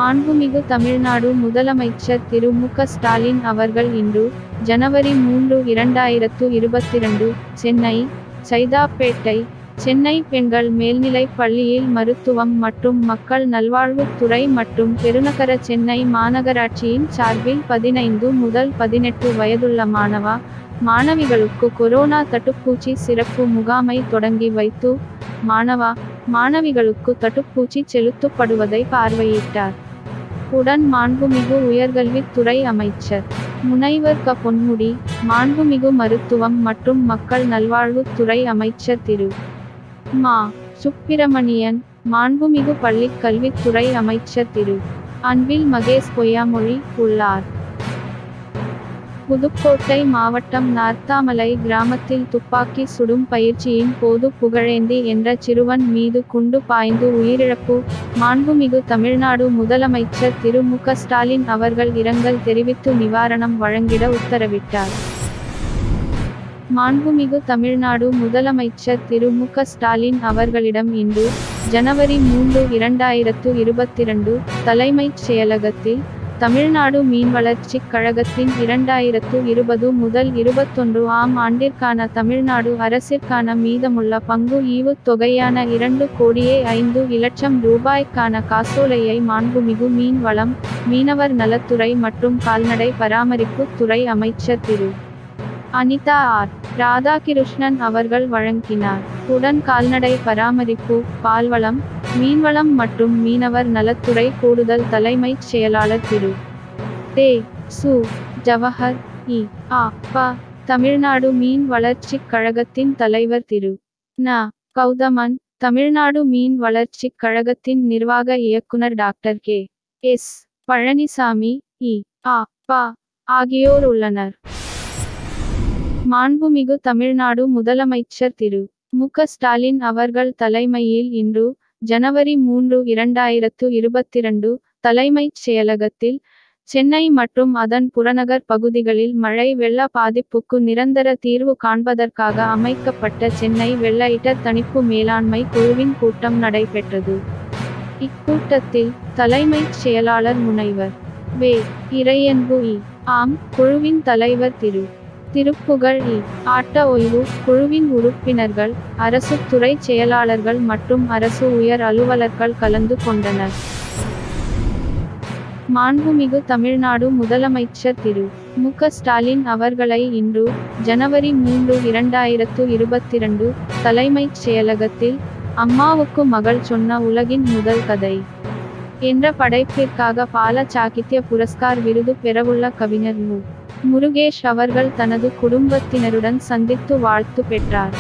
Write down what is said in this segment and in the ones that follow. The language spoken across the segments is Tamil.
மாண்புமிகு தமிழ்நாடு முதலமைச்சர் திரு மு க ஸ்டாலின் அவர்கள் இன்று ஜனவரி மூன்று இரண்டாயிரத்து இருபத்திரண்டு சென்னை சைதாப்பேட்டை சென்னை பெண்கள் மேல்நிலைப் பள்ளியில் மருத்துவம் மற்றும் மக்கள் நல்வாழ்வுத் துறை மற்றும் பெருநகர சென்னை மாநகராட்சியின் சார்பில் பதினைந்து முதல் பதினெட்டு வயதுள்ள மாணவ மாணவிகளுக்கு கொரோனா தடுப்பூசி சிறப்பு முகாமை தொடங்கி வைத்து மாணவ மாணவிகளுக்கு தடுப்பூசி செலுத்தப்படுவதை பார்வையிட்டார் உடன் மாண்புமிகு உயர்கல்வித்துறை அமைச்சர் முனைவர் க பொன்முடி மாண்புமிகு மருத்துவம் மற்றும் மக்கள் நல்வாழ்வுத் துறை அமைச்சர் திரு மா சுப்பிரமணியன் மாண்புமிகு பள்ளிக் கல்வித்துறை அமைச்சர் திரு அன்பில் மகேஷ் பொய்யாமொழி உள்ளார் புதுக்கோட்டை மாவட்டம் நார்த்தாமலை கிராமத்தில் துப்பாக்கி சுடும் பயிற்சியின் போது புகழேந்தி என்ற சிறுவன் மீது குண்டு பாய்ந்து உயிரிழப்பு மாண்புமிகு தமிழ்நாடு முதலமைச்சர் திரு மு க ஸ்டாலின் அவர்கள் இரங்கல் தெரிவித்து நிவாரணம் வழங்கிட உத்தரவிட்டார் மாண்புமிகு தமிழ்நாடு முதலமைச்சர் திரு மு க ஸ்டாலின் அவர்களிடம் இன்று ஜனவரி மூன்று இரண்டாயிரத்து இருபத்திரண்டு தலைமைச் செயலகத்தில் தமிழ்நாடு மீன்வளர்ச்சிக் கழகத்தின் இரண்டாயிரத்து இருபது முதல் இருபத்தொன்று ஆம் ஆண்டிற்கான தமிழ்நாடு அரசிற்கான மீதமுள்ள பங்கு ஈவுத் தொகையான இரண்டு கோடியே ஐந்து இலட்சம் ரூபாய்க்கான காசோலையை மாண்புமிகு மீன் வளம் மீனவர் நலத்துறை மற்றும் கால்நடை பராமரிப்பு துறை அமைச்சர் திரு அனிதா ஆர் ராதாகிருஷ்ணன் அவர்கள் வழங்கினார் உடன் கால்நடை பராமரிப்பு பால்வளம் மீன்வளம் மற்றும் மீனவர் நலத்துறை கூடுதல் தலைமைச் செயலாளர் திரு தே சு ஜவஹர் இ ஆ ப தமிழ்நாடு மீன் வளர்ச்சிக் கழகத்தின் தலைவர் திரு ந கௌதமன் தமிழ்நாடு மீன் வளர்ச்சிக் கழகத்தின் நிர்வாக இயக்குனர் டாக்டர் கே எஸ் பழனிசாமி இ ஆ ப ஆகியோர் உள்ளனர் மாண்புமிகு தமிழ்நாடு முதலமைச்சர் திரு மு க ஸ்டாலின் அவர்கள் தலைமையில் இன்று ஜனவரி மூன்று இரண்டாயிரத்து இருபத்திரண்டு தலைமைச் செயலகத்தில் சென்னை மற்றும் அதன் புறநகர் பகுதிகளில் மழை வெள்ள பாதிப்புக்கு நிரந்தர தீர்வு காண்பதற்காக அமைக்கப்பட்ட சென்னை வெள்ள இடர் தணிப்பு மேலாண்மை குழுவின் கூட்டம் நடைபெற்றது இக்கூட்டத்தில் தலைமைச் செயலாளர் முனைவர் வே இறையன்பு இ ஆம் குழுவின் தலைவர் திரு திருப்புகழ் இ ஆட்ட ஓய்வு குழுவின் உறுப்பினர்கள் அரசு துறை செயலாளர்கள் மற்றும் அரசு உயர் அலுவலர்கள் கலந்து கொண்டனர் மாண்புமிகு தமிழ்நாடு முதலமைச்சர் திரு மு க ஸ்டாலின் அவர்களை இன்று ஜனவரி மூன்று இரண்டாயிரத்து இருபத்திரண்டு தலைமைச் செயலகத்தில் அம்மாவுக்கு மகள் சொன்ன உலகின் முதல் கதை என்ற படைப்பிற்காக பால சாகித்ய புரஸ்கார் விருது பெறவுள்ள கவிஞர் மு முருகேஷ் அவர்கள் தனது குடும்பத்தினருடன் சந்தித்து வாழ்த்து பெற்றார்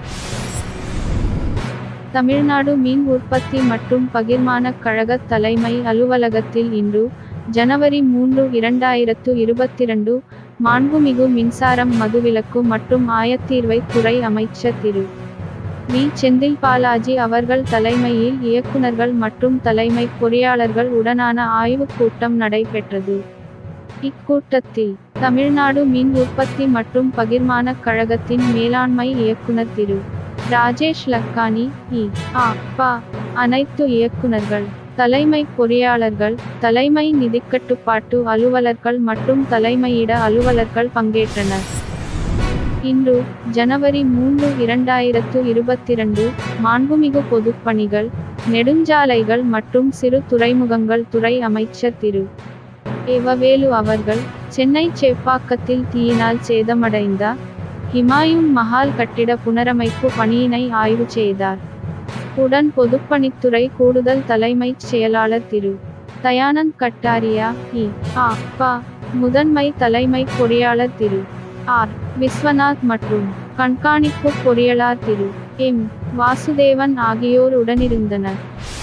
தமிழ்நாடு மீன் உற்பத்தி மற்றும் பகிர்மான கழக தலைமை அலுவலகத்தில் இன்று ஜனவரி மூன்று இரண்டாயிரத்து இருபத்திரண்டு மாண்புமிகு மின்சாரம் மதுவிலக்கு மற்றும் ஆயத்தீர்வை துறை அமைச்சர் திரு வி செந்தில் பாலாஜி அவர்கள் தலைமையில் இயக்குநர்கள் மற்றும் தலைமை பொறியாளர்கள் உடனான ஆய்வுக் கூட்டம் நடைபெற்றது இக்கூட்டத்தில் தமிழ்நாடு மின் உற்பத்தி மற்றும் பகிர்மான கழகத்தின் மேலாண்மை இயக்குனர் திரு ராஜேஷ் லக்கானி இ ஆ ப அனைத்து இயக்குனர்கள் தலைமை பொறியாளர்கள் தலைமை நிதிக்கட்டுப்பாட்டு அலுவலர்கள் மற்றும் தலைமையிட அலுவலர்கள் பங்கேற்றனர் இன்று ஜனவரி மூன்று இரண்டாயிரத்து இருபத்திரண்டு மாண்புமிகு பொதுப்பணிகள் நெடுஞ்சாலைகள் மற்றும் சிறு துறைமுகங்கள் துறை அமைச்சர் திரு ஏவவேலு அவர்கள் சென்னை சேப்பாக்கத்தில் தீயினால் சேதமடைந்த ஹிமாயுன் மஹால் கட்டிட புனரமைப்பு பணியினை ஆய்வு செய்தார் உடன் பொதுப்பணித்துறை கூடுதல் தலைமைச் செயலாளர் திரு தயானந்த் கட்டாரியா இ ஆ ப முதன்மை தலைமை பொறியாளர் திரு ஆர் விஸ்வநாத் மற்றும் கண்காணிப்பு பொறியாளர் திரு எம் வாசுதேவன் ஆகியோர் உடனிருந்தனர்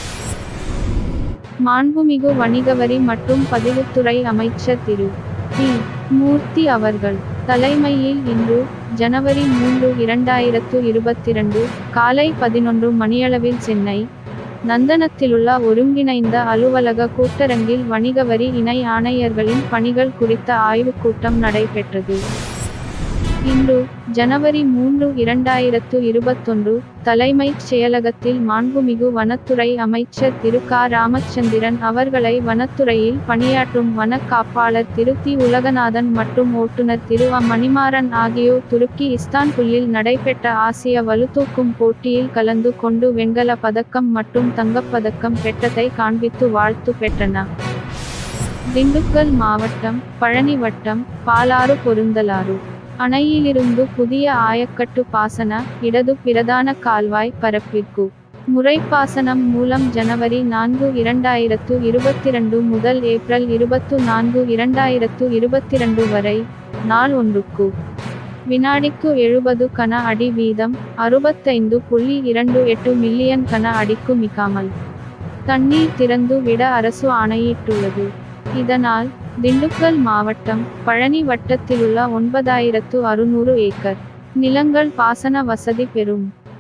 மாண்புமிகு வணிகவரி மற்றும் பதிவுத்துறை அமைச்சர் திரு பி மூர்த்தி அவர்கள் தலைமையில் இன்று ஜனவரி மூன்று இரண்டாயிரத்து இருபத்திரண்டு காலை பதினொன்று மணியளவில் சென்னை நந்தனத்திலுள்ள ஒருங்கிணைந்த அலுவலக கூட்டரங்கில் வணிகவரி இணை ஆணையர்களின் பணிகள் குறித்த ஆய்வுக் கூட்டம் நடைபெற்றது இன்று ஜனவரி மூன்று இரண்டாயிரத்து இருபத்தொன்று தலைமைச் செயலகத்தில் மாண்புமிகு வனத்துறை அமைச்சர் திரு க ராமச்சந்திரன் அவர்களை வனத்துறையில் பணியாற்றும் வன காப்பாளர் திரு தி உலகநாதன் மற்றும் ஓட்டுநர் திரு அ மணிமாறன் ஆகியோர் துருக்கி இஸ்தான்புல்லில் நடைபெற்ற ஆசிய வலுதூக்கும் போட்டியில் கலந்து கொண்டு வெண்கல பதக்கம் மற்றும் தங்கப்பதக்கம் பெற்றதை காண்பித்து வாழ்த்து பெற்றனர் திண்டுக்கல் மாவட்டம் பழனி வட்டம் பாலாறு பொருந்தலாறு அணையிலிருந்து புதிய ஆயக்கட்டு பாசன இடது பிரதான கால்வாய் பரப்பிற்கு முறைப்பாசனம் மூலம் ஜனவரி நான்கு இரண்டாயிரத்து இருபத்திரண்டு முதல் ஏப்ரல் இருபத்து நான்கு இரண்டாயிரத்து இருபத்திரண்டு வரை நாள் ஒன்றுக்கு வினாடிக்கு எழுபது கன அடி வீதம் அறுபத்தைந்து புள்ளி இரண்டு எட்டு மில்லியன் கன அடிக்கு மிகாமல் தண்ணீர் திறந்து விட அரசு ஆணையிட்டுள்ளது இதனால் திண்டுக்கல் மாவட்டம் பழனி வட்டத்திலுள்ள ஒன்பதாயிரத்து அறுநூறு ஏக்கர் நிலங்கள் பாசன வசதி பெறும்